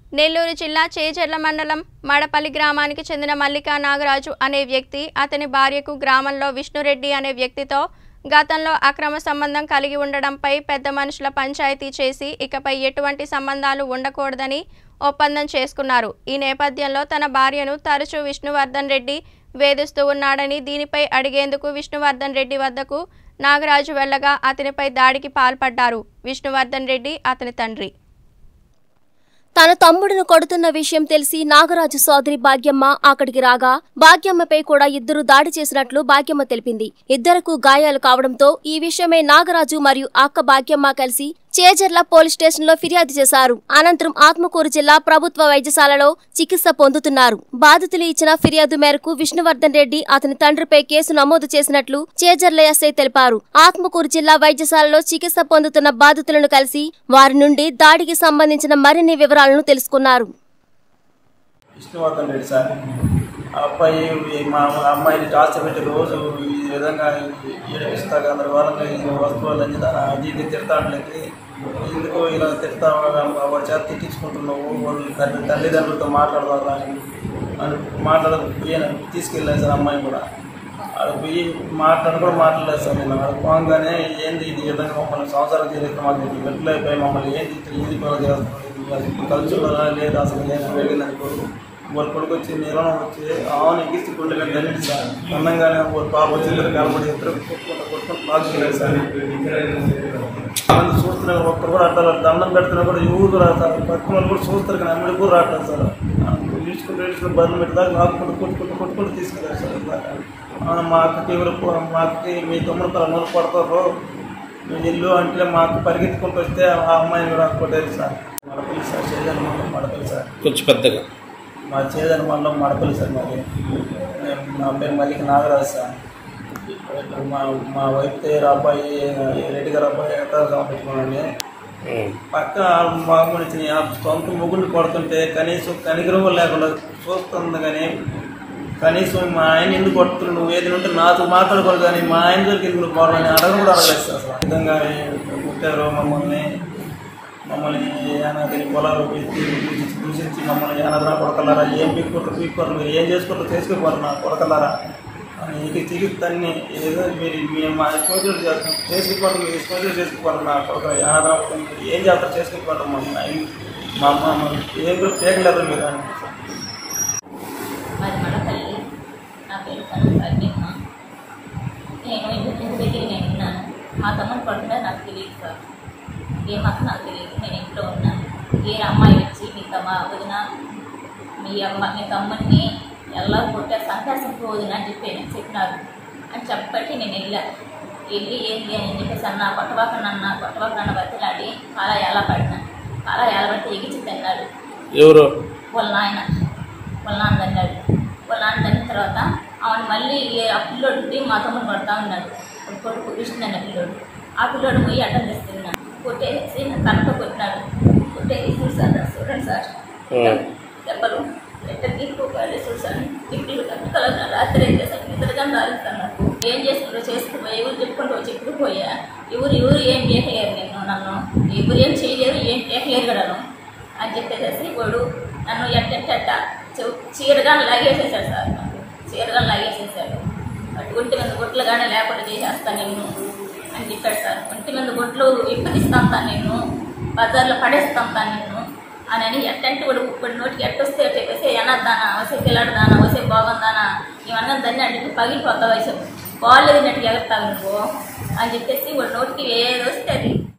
నెల్లూరు జిల్లా చేజర్ల మండలం మడపల్లి గ్రామానికి చెందిన మల్లికా నాగరాజు అనే వ్యక్తి అతని భార్యకు గ్రామంలో విష్ణురెడ్డి అనే వ్యక్తితో గతంలో అక్రమ సంబంధం కలిగి ఉండడంపై పెద్ద మనుషుల పంచాయతీ చేసి ఇకపై ఎటువంటి సంబంధాలు ఉండకూడదని ఒప్పందం చేసుకున్నారు ఈ నేపథ్యంలో తన భార్యను తరచూ విష్ణువర్ధన్ రెడ్డి వేధిస్తూ ఉన్నాడని దీనిపై అడిగేందుకు విష్ణువర్ధన్ రెడ్డి వద్దకు నాగరాజు వెళ్ళగా అతనిపై దాడికి పాల్పడ్డారు విష్ణువర్ధన్ రెడ్డి అతని తండ్రి తన తమ్ముడును కొడుతున్న విషయం తెలిసి నాగరాజు సోదరి భాగ్యమ్మ అక్కడికి రాగా భాగ్యమ్మపై కూడా ఇద్దరు దాడి చేసినట్లు భాగ్యమ్మ తెలిపింది ఇద్దరకు గాయాలు కావడంతో ఈ విషయమై నాగరాజు మరియు అక్క భాగ్యమ్మ కలిసి చేజర్ల పోలీస్ స్టేషన్లో ఫిర్యాదు చేశారు అనంతరం ఆత్మకూరు జిల్లా ప్రభుత్వ వైద్యశాలలో చికిత్స పొందుతున్నారు బాధితులు ఇచ్చిన ఫిర్యాదు మేరకు విష్ణువర్ధన్ రెడ్డి అతని తండ్రిపై కేసు నమోదు చేసినట్లు చేజర్ల ఎస్ఐ తెలిపారు ఆత్మకూరు జిల్లా వైద్యశాలలో చికిత్స పొందుతున్న బాధితులను కలిసి వారి నుండి దాడికి సంబంధించిన మరిన్ని వివరాలను తెలుసుకున్నారు విష్ణువర్ధన్ రెడ్డి సార్ ఆ అబ్బాయి ఈ మా అమ్మాయిని టార్చర్ పెట్టి రోజు ఈ విధంగా ఏడిపిస్తా గందరగోళంగా ఈ వస్తువులు అన్ని దాని అది ఇది తిడతాండ్లకి ఎందుకు ఇలా తిడతా వాడి చేత తిట్టించుకుంటున్నావు వాళ్ళు తల్లి తల్లిదండ్రులతో మాట్లాడదా అని మాట్లాడ తీసుకెళ్ళాను సార్ అమ్మాయిని కూడా ఆడ పోయి మాట్లాడి కూడా మాట్లాడలేదు సార్ నేను ఆడ పోగానే ఏంది ఇది ఈ విధంగా మమ్మల్ని సంవత్సరం చేస్తే మాకు ఇది గట్లు అయిపోయి మమ్మల్ని ఏంది ఇట్లా ఈది పనులు చేస్తున్నారు కలుసుకున్నారా లేదా అసలు నేను వెళ్ళిందని కొడుకు వాళ్ళ కొడుకు వచ్చి నిర్వహణ వచ్చి ఆవును ఎక్కిస్తే గుండె కానీ దండి సార్ అందంగానే వాళ్ళ పాప వచ్చి ఇద్దరు కనబడి ఇద్దరు కొట్టుకుంటూ కొట్టుకుంటూ బాగున్నారు సార్ మంది చూస్తున్నారు ఒక్కరు కూడా అట్లా దండం పెడుతున్నా కూడా ఎవరు రాస్తారు పక్కన వాళ్ళు కూడా చూస్తారు కానీ అమ్మడి కూడా రావట్లేదు సార్ ఈడ్చుకుంటూ ఈడ్చుకుంటూ బండ్లు పెట్టేదాకా లాక్కుంటూ కొట్టుకుంటూ కొట్టుకుంటూ తీసుకెళ్ళారు సార్ ఇందాక. ఆ, మా అక్కకి ఎవరు పో- మా అక్కకి మీ తమ్ముడు తల నూరు పడతారు మీరు ఇల్లు అంటే మా అక్క పరిగెత్తుకుంటూ వస్తే ఆ అమ్మాయిని కూడా కొట్టారు సార్ మడపల్లి సార్ చేయాలి మనం మడపల్లి సార్ కొంచెం పెద్దగా మా చేదని మండలం మడపల్లి సార్ మరి నేను నా పేరు మల్లిక నాగరాజు సార్ ఇప్పుడు మా మా వైఫ్ తేరు అబ్బాయి రెడ్డి గారు అబ్బాయి ఎంత పెట్టుకున్నాండి పక్క మామూలు సొంత ముగ్గురిని కొడుతుంటే కనీసం కనికరం లేకుండా చూస్తుంది కానీ కనీసం మా ఆయన ఎందుకు కొడుతున్నావు నువ్వు ఏది ఉంటే నాతో మాట్లాడుకోరు కానీ మా ఆయన దగ్గరికి ఎందుకు నువ్వు పోవాలని అడగ కూడా అడగలేదు సార్ అసలు. ఈ విధంగా కుట్టారు మమ్మల్ని మమ్మల్ని ఏనాది పొలాలు పెట్టి దూషించి దూషించి మమ్మల్ని ఏనాదరా కొడకలారా ఏం పీక్కుంటారు పీక్కోరు మీరు ఏం చేసుకుంటారు చేసుకోపోరు నా కొడకలారా అని ఇక చికిత్సన్ని ఏదో మీరు మేము మా ఇష్టం చేస్తాం చేసుకుపోతాం మీరు ఇష్టం చేసుకుపోతాం నా కొడుకు ఏనాదరా మీరు ఏం చేస్తారు చేసుకుపోతాం మమ్మల్ని మా అమ్మ మమ్మల్ని ఏం కూడా పేకలేరు మీరు అని మాది మడపల్లి నా పేరు కను భాగ్యమ్మ నేను ఇంటి ఇంటి దగ్గర నేను ఉన్నాను మా తమ్ముడు పడుతుందా నాకు తెలియదు సార్ ఏ మాత్రం నాకు తెలియదు నేను ఇంట్లో ఉన్నాను ఏ అమ్మాయి వచ్చి మీ తమ్మ వదిన మీ అమ్మ మీ తమ్ముడిని ఎలా కొట్టే సంతాసం వదిన అని చెప్పి నేను చెప్పినారు అని చెప్పబట్టి నేను వెళ్ళా వెళ్ళి ఏంటి అని చెప్పేసి అన్న కొట్టబాక నన్న కొట్టబాక నన్న బతిలాడి కాలా ఎలా పడినా కాలా ఎలా పడితే ఎగిచి తిన్నాడు ఎవరు వాళ్ళ నాయన వాళ్ళ నాన్న అన్నాడు వాళ్ళ నాన్న తన్న తర్వాత ఆమెను మళ్ళీ ఆ పిల్లోడు మా తమ్ముడు కొడతా ఉన్నాడు ఒక కొడుకు కృష్ణ అన్న పిల్లోడు ఆ పిల్లోడు పోయి అడ్డం తెస్తున్నాడు కొట్టేసి కనుక కొట్టినాడు కొట్టేసి చూసాను చూడండి సార్ దెబ్బలు ఎట్ట గీక్కోవాలి చూసాను ఇప్పుడు కనుకలు రాత్రి ఏం చేశాను నిద్రగా రాలుస్తాను నాకు ఏం చేసుకుంటూ చేసుకుంటూ ఎవరు చెప్పుకుంటూ చెప్పుకు పోయా ఎవరు ఎవరు ఏం చేయలేరు నేను నన్ను ఎవరు ఏం చేయలేరు ఏం చేయలేరు కడను అని చెప్పేసి వాడు నన్ను ఎట్టెట్ట చీరగా లాగేసేసాడు సార్ నాకు చీరగా లాగేసేసాడు అటు ఒంటి మీద గుట్లు కానీ లేకుండా చేసేస్తాను నిన్ను అని చెప్పాడు సార్ ఒంటి మీద గుట్లు విప్పతిస్తాను తాను నిన్ను బజార్లో పడేస్తాను తాను నిన్ను అని అని ఎట్టంటే వాడు ఇప్పుడు నోటికి ఎట్టొస్తే చెప్పేసి ఎనద్దానా వసే పిల్లాడదానా వసే బాగుందానా ఇవన్నీ దాన్ని అంటే పగిలిపోతావు వయసు బాగాలేదు నట్టుగా ఎగతావు నువ్వు అని చెప్పేసి వాడు నోటికి ఏది వస్తే అది